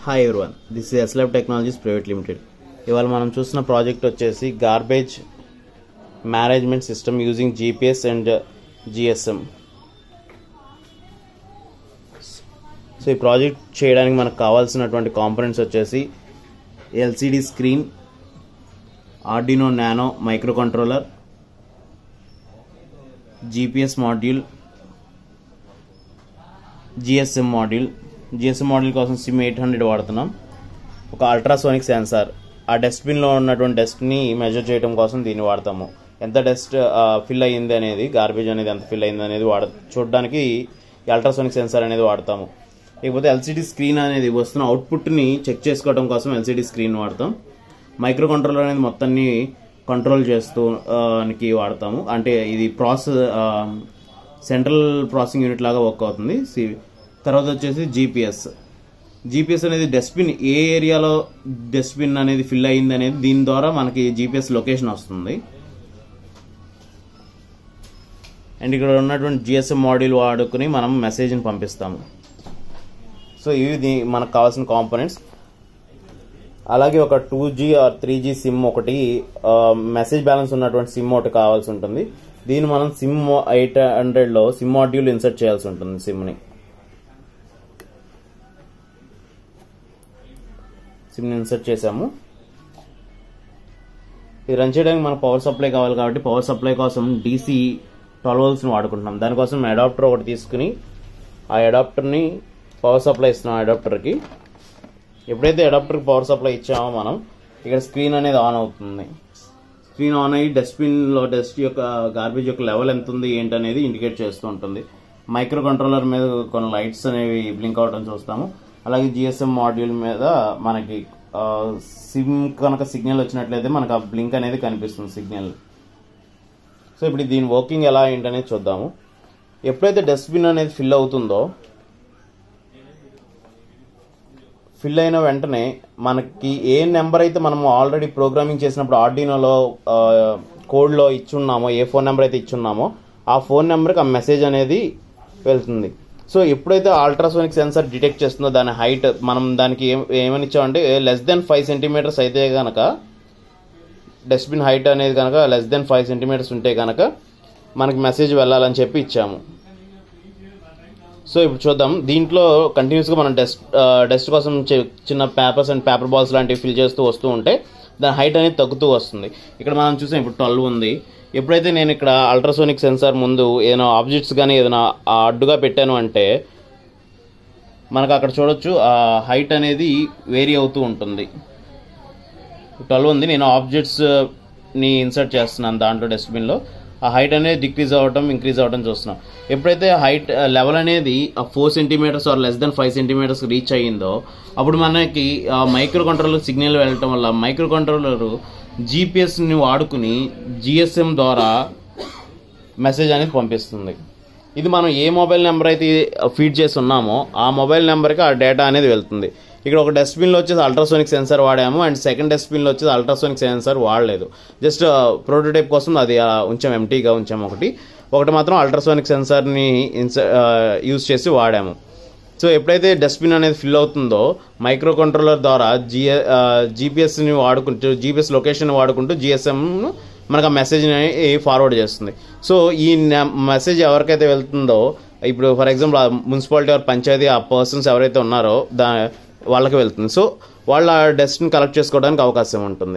hi everyone this is SLab Technologies Private Limited ఇవాళ మనం చూసిన ప్రాజెక్ట్ వచ్చేసి garbage management system using GPS and GSM so ఈ project చేయడానికి మనకు కావాల్సినటువంటి కాంపనెంట్స్ వచ్చేసి LCD screen Arduino nano microcontroller GPS module GSM module GSM module కోసం సిమ్ ఎయిట్ హండ్రెడ్ వాడుతున్నాం ఒక అల్ట్రాసోనిక్ సెన్సార్ ఆ డస్ట్బిన్లో ఉన్నటువంటి డస్ట్ని మెజర్ చేయడం కోసం దీన్ని వాడతాము ఎంత డస్ట్ ఫిల్ అయ్యింది అనేది గార్బేజ్ అనేది ఎంత ఫిల్ అయింది అనేది వాడ చూడడానికి ఈ అల్ట్రాసోనిక్ సెన్సార్ అనేది వాడతాము ఇకపోతే ఎల్సిడి స్క్రీన్ అనేది వస్తున్న అవుట్పుట్ని చెక్ చేసుకోవడం కోసం ఎల్సిడి స్క్రీన్ వాడతాం మైక్రో కంట్రోలర్ అనేది మొత్తాన్ని కంట్రోల్ చేస్తూ ఆ, నికి వాడతాము అంటే ఇది ప్రాసెస్ సెంట్రల్ ప్రాసెసింగ్ యూనిట్ లాగా వర్క్ అవుతుంది సి- తర్వాత వచ్చేసి జీపీఎస్ జీపీఎస్ అనేది డస్ట్బిన్ ఏ ఏరియాలో డస్ట్బిన్ అనేది ఫిల్ అయింది అనేది దీని ద్వారా మనకి జీపీఎస్ లొకేషన్ వస్తుంది అండ్ ఇక్కడ ఉన్నటువంటి జిఎస్ఎం మాడ్యూల్ వాడుకుని మనం మెసేజ్ని పంపిస్తాము సో ఇవి దీ- మనకు కావాల్సిన కాంపోనెంట్స్ అలాగే ఒక two G or three G SIM ఒకటి ఆ, మెసేజ్ బ్యాలెన్స్ ఉన్నటువంటి సిమ్ ఒకటి కావాల్సి ఉంటుంది దీన్ని మనం సిమ్ ఎయిట్ హండ్రెడ్లో సిమ్ మాడ్యూల్ ఇన్సర్ట్ చేయాల్సి ఉంటుంది సిమ్ని సిమ్ని ఇన్సర్ట్ చేసాము ఇది రన్ చేయడానికి మనకు పవర్ సప్లై కావాలి కాబట్టి పవర్ సప్లై కోసం డీసీ ట్వెల్వ్ వోల్స్ని వాడుకుంటున్నాం దానికోసం అడాప్టర్ ఒకటి తీసుకుని ఆ అడాప్టర్ని పవర్ సప్లై ఇస్తున్నాం అడాప్టర్కి ఎప్పుడైతే అడాప్టర్కి పవర్ సప్లై ఇచ్చామో మనం ఇక్కడ స్క్రీన్ అనేది ఆన్ అవుతుంది స్క్రీన్ ఆన్ అయ్యి డస్ట్బిన్లో డస్ట్ యొక్క గార్బేజ్ యొక్క లెవెల్ ఎంత ఉంది ఏంటి అనేది ఇండికేట్ చేస్తూ ఉంటుంది మైక్రో కంట్రోలర్ మీద కొన్ని లైట్స్ అనేవి బ్లింక్ అవడం చూస్తాము అలాగే జిఎస్ఎం మాడ్యూల్ మీద మనకి సిమ్ కనుక సిగ్నల్ వచ్చినట్లయితే మనకు ఆ బ్లింక్ అనేది కనిపిస్తుంది సిగ్నల్ సో ఇప్పుడు దీని వర్కింగ్ ఎలా ఏంటనేది చూద్దాము ఎప్పుడైతే డస్ట్బిన్ అనేది ఫిల్ అవుతుందో ఫిల్ అయిన వెంటనే మనకి ఏ నెంబర్ అయితే మనం ఆల్రెడీ ప్రోగ్రామింగ్ చేసినప్పుడు ఆర్డినోలో కోడ్లో ఇచ్చున్నామో ఏ ఫోన్ నెంబర్ అయితే ఇచ్చున్నామో ఆ ఫోన్ నెంబర్కి ఆ మెసేజ్ అనేది వెళ్తుంది సో ఎప్పుడైతే అల్ట్రాసోనిక్ సెన్సార్ డిటెక్ట్ చేస్తుందో దాని హైట్ మనం దానికి ఏం ఏమని ఇచ్చామంటే లెస్ దెన్ ఫైవ్ సెంటీమీటర్స్ అయితే కనుక డస్ట్బిన్ హైట్ అనేది కనుక లెస్ దెన్ ఫైవ్ సెంటీమీటర్స్ ఉంటే కనుక మనకి మెసేజ్ వెళ్ళాలని చెప్పి ఇచ్చాము సో ఇప్పుడు చూద్దాం దీంట్లో కంటిన్యూస్గా మనం డస్ట్ డస్ట్ కోసం చి- చిన్న పేపర్స్ అండ్ పేపర్ బాల్స్ లాంటివి ఫిల్ చేస్తూ వస్తూ ఉంటే దాని హైట్ అనేది తగ్గుతూ వస్తుంది ఇక్కడ మనం చూసాం ఇప్పుడు ట్వెల్వ్ ఉంది ఎప్పుడైతే నేను ఇక్కడ అల్ట్రాసోనిక్ సెన్సార్ ముందు ఏదైనా ఆబ్జెక్ట్స్ కానీ ఏదైనా ఆ అడ్డుగా పెట్టాను అంటే మనకు అక్కడ చూడొచ్చు ఆ హైట్ అనేది వేరీ అవుతూ ఉంటుంది ట్వెల్వ్ ఉంది నేను ఆబ్జెక్ట్స్ ని ఇన్సర్ట్ చేస్తున్నాను దాంట్లో డస్ట్బిన్లో ఆ హైట్ అనేది డిక్రీజ్ అవ్వటం ఇంక్రీజ్ అవ్వటం చూస్తున్నాం ఎప్పుడైతే హైట్ లెవెల్ అనేది four centimetres or less than five centimetres reach అయ్యిందో అప్పుడు మనకి మైక్రో కంట్రోలర్ సిగ్నల్ వెళ్ళటం వల్ల మైక్రో కంట్రోలర్ జీపీఎస్ని వాడుకుని జిఎస్ఎం ద్వారా మెసేజ్ అనేది పంపిస్తుంది ఇది మనం ఏ మొబైల్ నెంబర్ అయితే ఫీడ్ చేసి ఉన్నామో ఆ మొబైల్ నెంబర్కి ఆ డేటా అనేది వెళ్తుంది ఇక్కడ ఒక డస్ట్బిన్లో వచ్చేసి అల్ట్రాసోనిక్ సెన్సార్ వాడాము అండ్ సెకండ్ డస్ట్బిన్లో వచ్చేసి అల్ట్రాసోనిక్ సెన్సార్ వాడలేదు జస్ట్ ప్రోటోటైప్ కోసం అది అలా ఉంచాం ఎంటీగా ఉంచాము ఒకటి ఒకటి మాత్రం అల్ట్రాసోనిక్ సెన్సార్ని ఇన్స యూజ్ చేసి వాడాము సో ఎప్పుడైతే డస్ట్బిన్ అనేది ఫిల్ అవుతుందో మైక్రో కంట్రోలర్ ద్వారా జిఏ జీపీఎస్ని వాడుకుంటూ జీపీఎస్ లొకేషన్ వాడుకుంటూ జిఎస్ఎంను మనకు ఆ మెసేజ్ని ఫార్వర్డ్ చేస్తుంది సో ఈ మెసేజ్ ఎవరికైతే వెళ్తుందో ఇప్పుడు ఫర్ ఎగ్జాంపుల్ ఆ మున్సిపాలిటీ ఆర్ పంచాయతీ ఆ పర్సన్స్ ఎవరైతే ఉన్నారో దా వాళ్ళకి వెళ్తుంది సో వాళ్ళ డస్ట్ని కలెక్ట్ చేసుకోవడానికి అవకాశం ఉంటుంది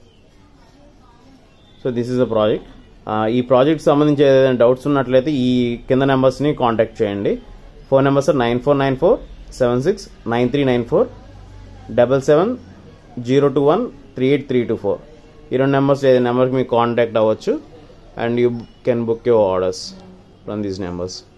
so this is the project ఈ ప్రాజెక్ట్ సంబంధించి ఏదైనా డౌట్స్ ఉన్నట్లయితే ఈ కింద నెంబర్స్ని కాంటాక్ట్ చేయండి phone numbers nine four nine four seven six nine three nine four double seven zero two one three eight three two four ఈ రెండు నెంబర్స్ ఏదైనా నెంబర్కి మీకు కాంటాక్ట్ అవ్వచ్చు and you can book your orders from these numbers